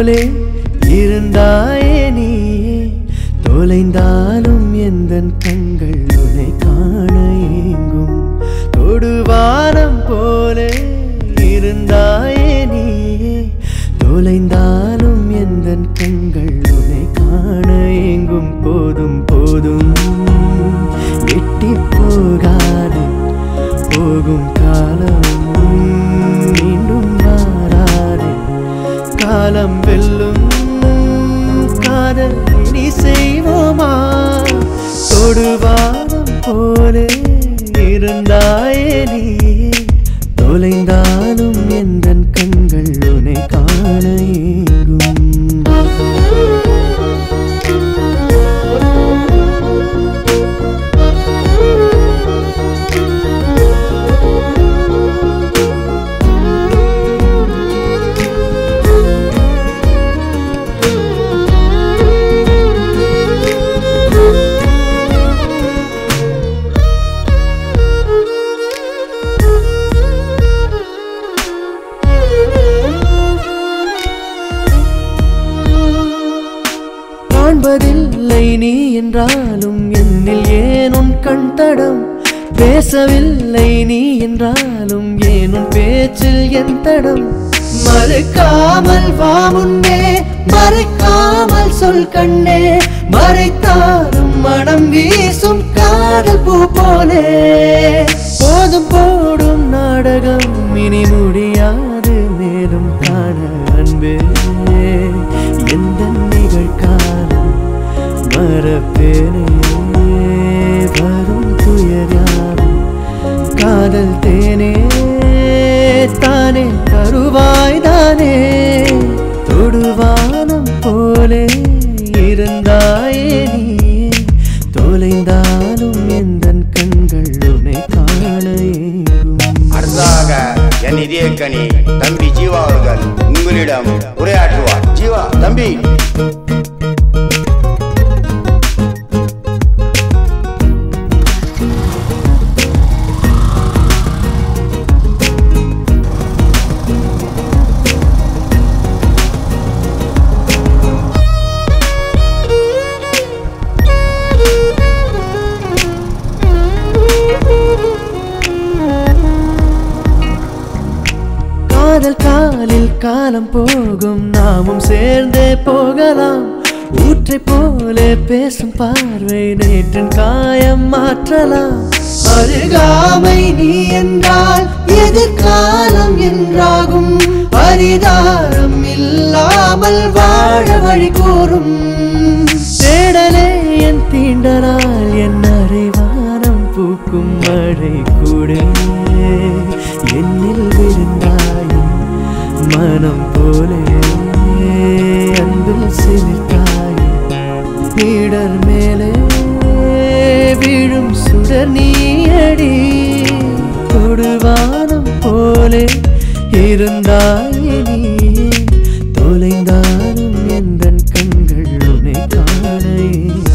போலே இருந்தாயே நீயே தொலைந்தாலும் எந்தன் கண்கள் உன்னை காண ஏங்கும் தொடுவானம் போலே இருந்தாயே நீயே தொலைந்தாலும் எந்தன் கண்கள் உன்னை காண ஏங்கும் போதும் போதும் எட்டி போகாது போகும் காலம் மீண்டும் மாறாது காலம் வெல்லும் காதல் இனி செய்வோமா தொடுவானம் போலே இருந்தாயே நீ தொலைந்தாலும் எந்தன் கண்கள் உன்னை காண ஏங்கும் காண்பதில்லை நீ என்றாலும் என்னில் ஏன் உன் கண் தடம் பேசவில்லை நீ என்றாலும் ஏன் உன் பேச்சில் என் தடம் மறுக்காமல் வா முன்னே மறைக்காமல் சொல் கண்ணே மறைத்தாலும் மனம் வீசும் காதல் பூ போலே போதும் போடும் நாடகம் இனி முடியாது மேலும் காண அன்பே எந்த நிகழ்காலம் மறப்பேனே வரும் துயர் யாரும் காதல் தேனே தானே தருவாய் தானே தொடுவானம் போலே இருந்தாயே நீ தொலைந்தாலும் எந்தன் கண்கள் உன்னை காண ஏங்கும் அடுத்ததாக என் இதயக்கனி தம்பி ஜீவா அவர்கள் உங்களிடம் உரையாற்றுவார் ஜீவா தம்பி காதல் காலில் காலம் போகும் நாமும் சேர்ந்தே போகலாம் ஊற்றை போல பேசும் பார்வை நேற்றின் காயம் மாற்றலாம் அருகாமை நீ என்றால் எதிர்காலம் என்றாகும் பரிதாரம் இல்லாமல் வாழ வழி கூறும் தேடலே என் தீண்டனால் என் அறைவானம் பூக்கும் மழை கூட என்னில் விருந்தாயும் மனம் போலே அன்பில் சிலிர்த்தாயும் நீடர் மேலே விழும் சுடர் நீயடி தொடுவானம் போலே இருந்தாயே நீ தொலைந்தாலும் எந்தன் கண்கள் உன்னை காண